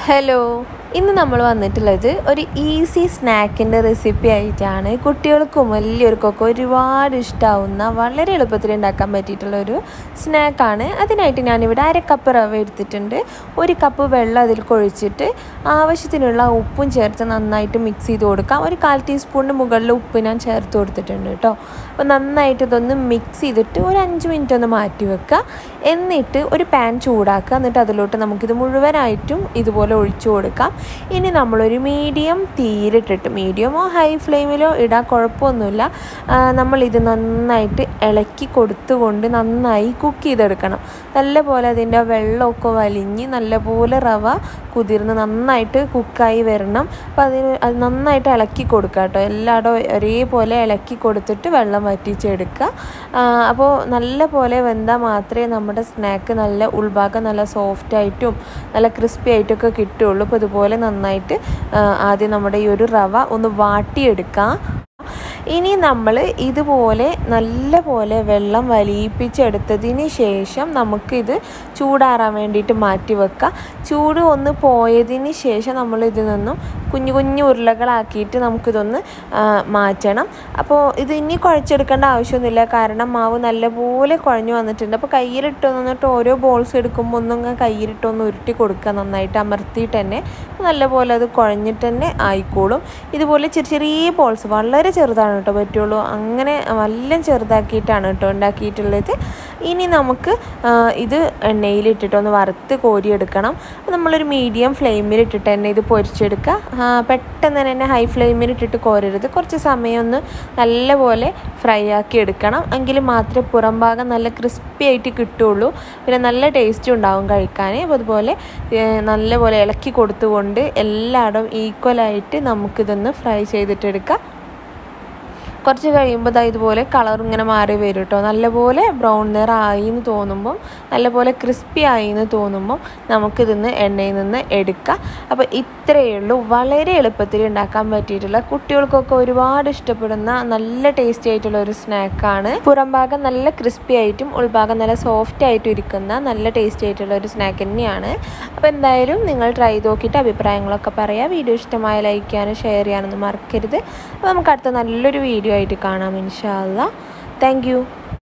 hello ഇന്ന് നമ്മൾ വന്നിട്ടുള്ളത് ഒരു ഈസി സ്നാക്കിൻ്റെ റെസിപ്പി ആയിട്ടാണ് കുട്ടികൾക്കും വലിയവർക്കൊക്കെ ഒരുപാട് ഇഷ്ടമാവുന്ന വളരെ എളുപ്പത്തിൽ ഉണ്ടാക്കാൻ പറ്റിയിട്ടുള്ള ഒരു സ്നാക്കാണ് അതിനായിട്ട് ഞാനിവിടെ അര കപ്പ് റവ എടുത്തിട്ടുണ്ട് ഒരു കപ്പ് വെള്ളം അതിൽ കൊഴിച്ചിട്ട് ആവശ്യത്തിനുള്ള ഉപ്പും ചേർത്ത് നന്നായിട്ട് മിക്സ് ചെയ്ത് കൊടുക്കാം ഒരു കാൽ ടീസ്പൂണിന് മുകളിൽ ഉപ്പ് ഞാൻ ചേർത്ത് കൊടുത്തിട്ടുണ്ട് കേട്ടോ അപ്പോൾ നന്നായിട്ട് ഇതൊന്ന് മിക്സ് ചെയ്തിട്ട് ഒരു അഞ്ച് മിനിറ്റ് ഒന്ന് മാറ്റി വെക്കുക എന്നിട്ട് ഒരു പാൻ ചൂടാക്കുക എന്നിട്ട് അതിലോട്ട് നമുക്കിത് മുഴുവനായിട്ടും ഇതുപോലെ ഒഴിച്ചു കൊടുക്കാം ഇനി നമ്മളൊരു മീഡിയം തീയിലിട്ടിട്ട് മീഡിയമോ ഹൈ ഫ്ലെയിമിലോ ഇടാൻ കുഴപ്പമൊന്നുമില്ല നമ്മളിത് നന്നായിട്ട് ഇളക്കി കൊടുത്തുകൊണ്ട് നന്നായി കുക്ക് ചെയ്തെടുക്കണം നല്ലപോലെ അതിൻ്റെ വെള്ളമൊക്കെ വലിഞ്ഞ് നല്ലപോലെ റവ കുതിർന്ന് നന്നായിട്ട് കുക്കായി വരണം അപ്പോൾ അതിന് അത് നന്നായിട്ട് ഇളക്കി കൊടുക്കുക കേട്ടോ എല്ലായിടവും ഒരേപോലെ ഇളക്കി കൊടുത്തിട്ട് വെള്ളം വറ്റിച്ചെടുക്കുക അപ്പോൾ നല്ല പോലെ വെന്താൽ മാത്രമേ നമ്മുടെ സ്നാക്ക് നല്ല ഉൾഭാഗം നല്ല സോഫ്റ്റ് ആയിട്ടും നല്ല ക്രിസ്പി ആയിട്ടൊക്കെ കിട്ടുള്ളൂ അപ്പോൾ ഇതുപോലെ നന്നായിട്ട് ആദ്യം നമ്മുടെ ഈ ഒരു റവ ഒന്ന് വാട്ടിയെടുക്കാം ഇനി നമ്മൾ ഇതുപോലെ നല്ല പോലെ വെള്ളം വലിയിപ്പിച്ചെടുത്തതിന് ശേഷം നമുക്കിത് ചൂടാറാൻ വേണ്ടിയിട്ട് മാറ്റി വെക്കാം ചൂട് ഒന്ന് പോയതിന് ശേഷം നമ്മൾ ഇതിൽ നിന്നും കുഞ്ഞു കുഞ്ഞു ഉരുളകളാക്കിയിട്ട് നമുക്കിതൊന്ന് മാറ്റണം അപ്പോൾ ഇത് ഇനി കുഴച്ചെടുക്കേണ്ട ആവശ്യമൊന്നുമില്ല കാരണം മാവ് നല്ലപോലെ കുഴഞ്ഞു വന്നിട്ടുണ്ട് അപ്പോൾ കയ്യിലിട്ട് വന്നിട്ട് ഓരോ ബോൾസ് എടുക്കുമ്പോൾ ഒന്നും കയ്യിലിട്ടൊന്ന് ഉരുട്ടി കൊടുക്കുക നന്നായിട്ട് അമർത്തിയിട്ട് തന്നെ നല്ലപോലെ അത് കുഴഞ്ഞിട്ട് തന്നെ ആയിക്കോളും ഇതുപോലെ ചെറിയ ചെറിയ ബോൾസ് വളരെ ചെറുതാണ് കേട്ടോ പറ്റുള്ളൂ അങ്ങനെ വല്ലം ചെറുതാക്കിയിട്ടാണ് കേട്ടോ ഉണ്ടാക്കിയിട്ടുള്ളത് ഇനി നമുക്ക് ഇത് എണ്ണയിലിട്ടിട്ട് ഒന്ന് വറുത്ത് കോരിയെടുക്കണം നമ്മളൊരു മീഡിയം ഫ്ലെയിമിലിട്ടിട്ട് തന്നെ ഇത് പൊരിച്ചെടുക്കുക പെട്ടെന്ന് തന്നെ ഹൈ ഫ്ലെയിമിലിട്ടിട്ട് കോരരുത് കുറച്ച് സമയം ഒന്ന് നല്ലപോലെ ഫ്രൈ ആക്കി എടുക്കണം എങ്കിൽ മാത്രമേ പുറം ഭാഗം നല്ല ക്രിസ്പി ആയിട്ട് കിട്ടുള്ളൂ പിന്നെ നല്ല ടേസ്റ്റും ഉണ്ടാവും കഴിക്കാൻ അപ്പോൾ അതുപോലെ നല്ലപോലെ ഇളക്കി കൊടുത്തുകൊണ്ട് എല്ലായിടും ഈക്വലായിട്ട് നമുക്കിതൊന്ന് ഫ്രൈ ചെയ്തിട്ടെടുക്കാം കുറച്ച് കഴിയുമ്പോൾ ദാ ഇതുപോലെ കളർ ഇങ്ങനെ മാറി വരും കേട്ടോ നല്ലപോലെ ബ്രൗൺ നിറമായി എന്ന് തോന്നുമ്പം നല്ലപോലെ ക്രിസ്പി ആയി എന്ന് തോന്നുമ്പം നമുക്കിതിന്ന് എണ്ണയിൽ നിന്ന് എടുക്കാം അപ്പോൾ ഇത്രയേ ഉള്ളൂ വളരെ എളുപ്പത്തിൽ ഉണ്ടാക്കാൻ പറ്റിയിട്ടുള്ള കുട്ടികൾക്കൊക്കെ ഒരുപാട് ഇഷ്ടപ്പെടുന്ന നല്ല ടേസ്റ്റി ആയിട്ടുള്ള ഒരു സ്നാക്കാണ് പുറം ഭാഗം നല്ല ക്രിസ്പി ആയിട്ടും ഉൾഭാഗം നല്ല സോഫ്റ്റ് ആയിട്ടും ഇരിക്കുന്ന നല്ല ടേസ്റ്റി ആയിട്ടുള്ള ഒരു സ്നാക്ക് തന്നെയാണ് അപ്പോൾ എന്തായാലും നിങ്ങൾ ട്രൈ ചെയ്ത് നോക്കിയിട്ട് അഭിപ്രായങ്ങളൊക്കെ പറയാം വീഡിയോ ഇഷ്ടമായ ലൈക്ക് ചെയ്യാനും ഷെയർ ചെയ്യാനൊന്നും മറക്കരുത് അപ്പോൾ നമുക്ക് അടുത്ത നല്ലൊരു വീഡിയോ ആയിട്ട് കാണാം ഇൻഷാല്ല താങ്ക്